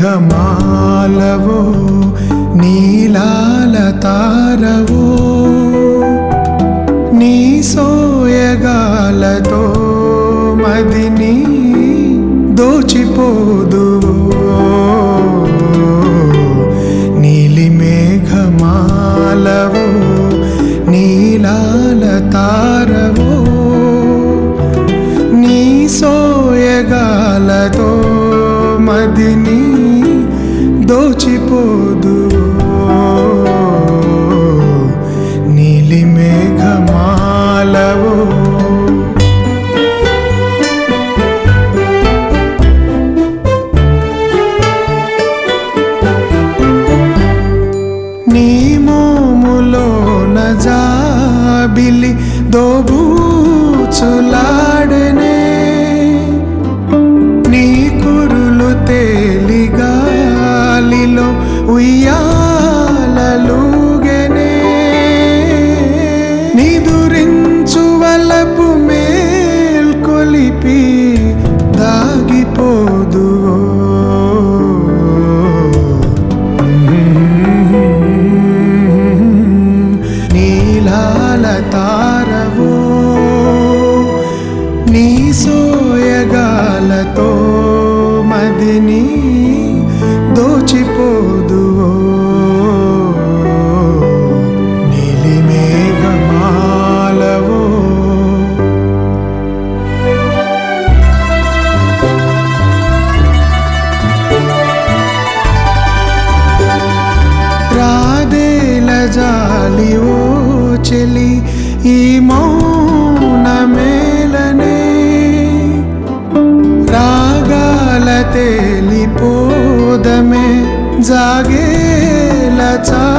మేఘమాలవో నీలాల తారవో నీ సోయగాలతో మదిని దోచిపోదువో నీలి మేఘమాలవో నీలాల తారవో నీ సోయగాలతో మదిని దోచిపోదు నీలి మేఘమాలవో నీ మోములో నజాబిలి దోబూచులాడనే నీ కురులు తేలిగాలిలో ఉయ్యాలలుగనే నిదురించు వలపు మేల్కొలిపి దాగిపోదువో నీలాల తారవో నీ సోయగాలతో మదిని దోచిపోదువో నీలి మేఘమాలవో రాధేల జాలి ఓ చెలి ఈ మౌన మేలనే రాగాల తేలిపోదమే జాగేల చా